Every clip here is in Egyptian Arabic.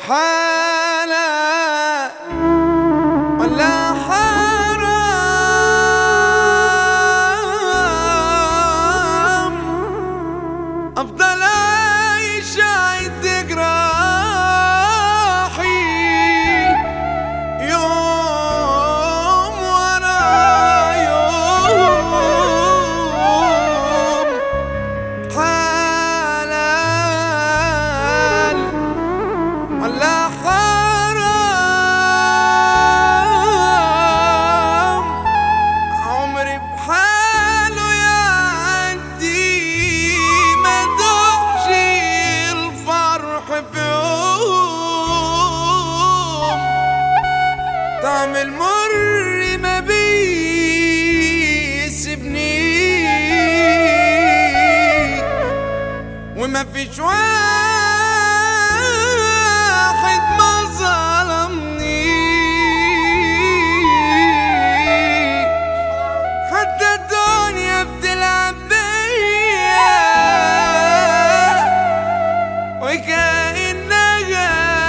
حالة ولا حرام أفضل أعيش عند جراحي يوم ورا يوم حلال ولا حرام عمري بحاله يعدي ما دوقش الفرح في يوم طعم المر ما بيسيبني وما فيش واحد ما ظلمني حتى الدنيا بتلعب بيا وكأنها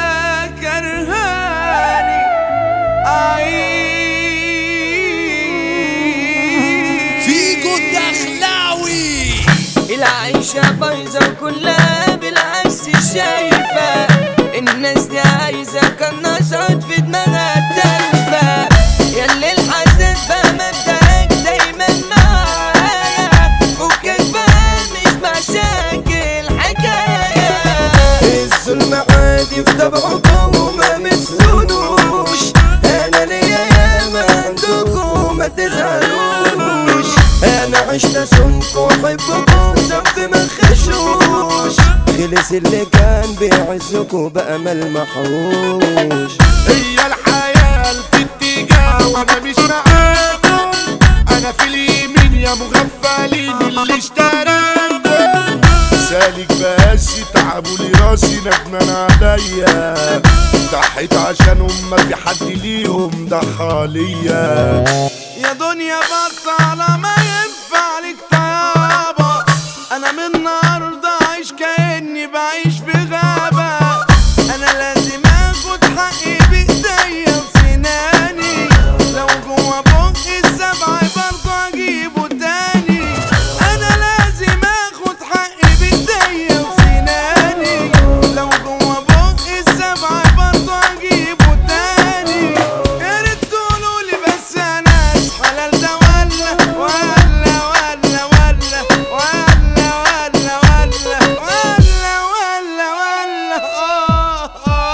كرهاني أعيش فيكو الدخلاوي العيشة بايظة وكلها بالعكس شايفة الناس دي عايزة كان نشاط في دماغها تلفة ياللي الحسد بقى مبدأك دايما معايا فكك بقى مش مشاكل حكاية الظلم عادي في طبعكم وما بتسونوش انا ليا ياما عندكم ما تزعلوش انا عشت اسمكم واحبكم سمك ما خشوش خلص اللي كان بيعزكم بقى ملمحوش هي الحياة في اتجاه وانا مش معاكم انا في اليمين يا مغفلين اللي اشتراكم سالك بس تعبوا لي راسي ندمان عليا ضحيت عشانهم ما في حد ليهم ضحى ليا يا دنيا بطالة ما ينفع لك طيابة أنا من النهاردة عايش كأني بعيش في غابة أنا لازم آخد حقي بإيديا وسناني لو جوا بقي السبع برضه أجيبه تاني أنا لازم آخد حقي بإيديا وسناني لو جوا بقي السبع برضه أجيبه تاني يا ريت تقولولي بس يا ناس حلال ده ولا ولا ولا ولا ولا ولا ولا ولا ولا ولا آه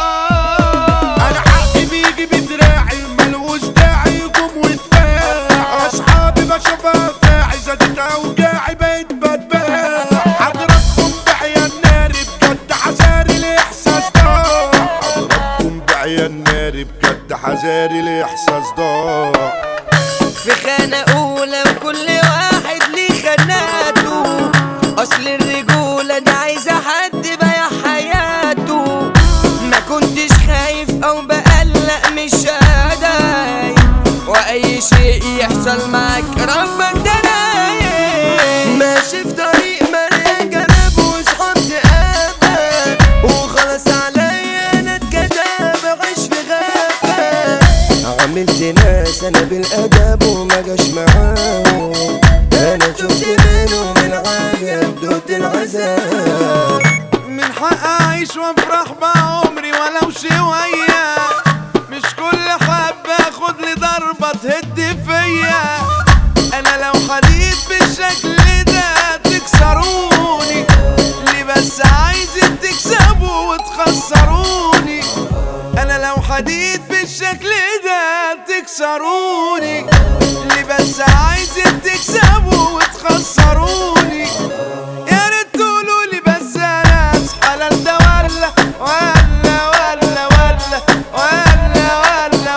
آه انا حقي بيجي بدراعي ملوش داعي يقوم ودفاع اصحابي بشوفها فاعي زادت اوجاعي بقيت بتباع حضراتكم بعيا النار بجد حذاري الاحساس ضاع حضراتكم بعيا النار بجد حذاري الاحساس ضاع في خانة أولى وكل واحد ليه خاناته أصل الرجولة دي عايزة حد بايع حياته ما كنتش خايف أو بقلق مش هداي وأي شيء يحصل معاك ربك ده نايم ماشي في طريق مليان جناب وصحاب تقابل وخلاص عليا أنا اتكتب أعيش في غابة عملت ناس انا بالادب وما جاش معاهم انا شفت منهم العجب دوت العذاب من حق اعيش وافرح بعمري ولو شوية مش كل حبة اخد لي ضربة تهد فيا انا لو حديد بالشكل ده تكسروني ليه بس عايزين تكسبوا وتخسروني انا لو حديد بالشكل ده تكسروني ليه بس عايزين تكسبوا وتخسروني يا ريت تقولوا لي بس يا ناس حلال ده ولا ولا ولا ولا ولا ولا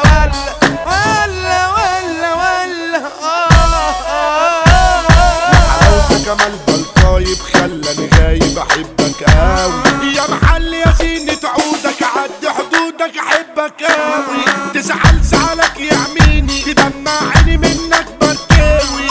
ولا ولا ولا ولا آه آه آه حلاوتك جمال بالطايب خلاني غايب احبك قوي يا محل يا زينة عودك عد حدودك احبك قوي تزعل زعلك يعميني تدمع عيني منك بكاوي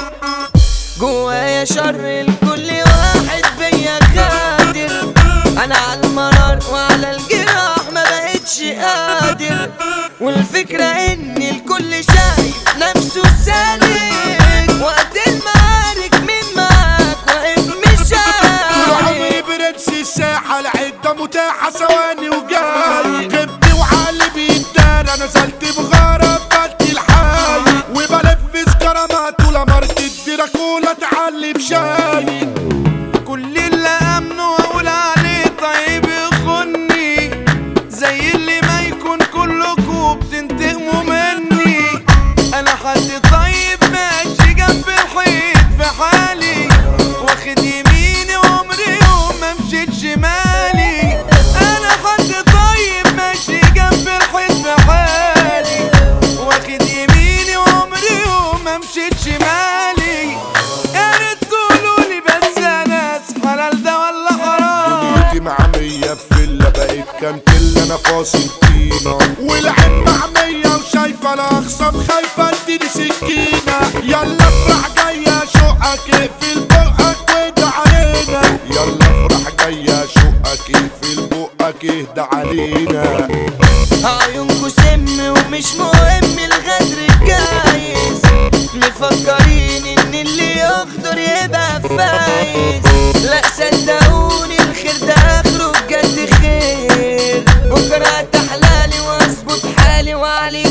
جوايا شر لكل واحد بيا خادر انا على المرار وعلى الجراح ما بقتش بقتش قادر والفكرة ان الكل شايف نفسه سالك وقت المعارك مين معاك واقف مش طول عارف عمري برنس الساحة العدة متاحة ثواني وجاي جبت وعقلي بيدار انا نزلت بغارة فلت الحاي وبلف سكرامات ولمرت الدراكولا تعلي بشاي كل اللي امنه واقول عليه طيب يخني زي اللي ما يكون كلكوا بتنتقموا مني انا حد طيب ماشي جنب الحيط في حالي واخد يميني وعمري يوم ما مشيت شمالي انا حد طيب ماشي جنب الحيط في حالي واخد يميني وعمري يوم ما مشيت شمالي يا ريت تقولولي بس يا ناس حلال ده ولا حرام دنيتي معمية في فيلا بقيت كانتيلا انا فاصل طينة والعين معمية وشايفة الاخصام خايفة اديني سكينة يلا افرح جاية شوقك اقفل بقك واهدى علينا يلا افرح جاية شوقك اقفل بقك اهدى علينا عيونكوا سم ومش مهم الغدر الجايز مفكرين ان اللي يقدر يبقى فايز لا صدقوني الخير ده اخره بجد خير بكره تحلالي واظبط حالي وعلي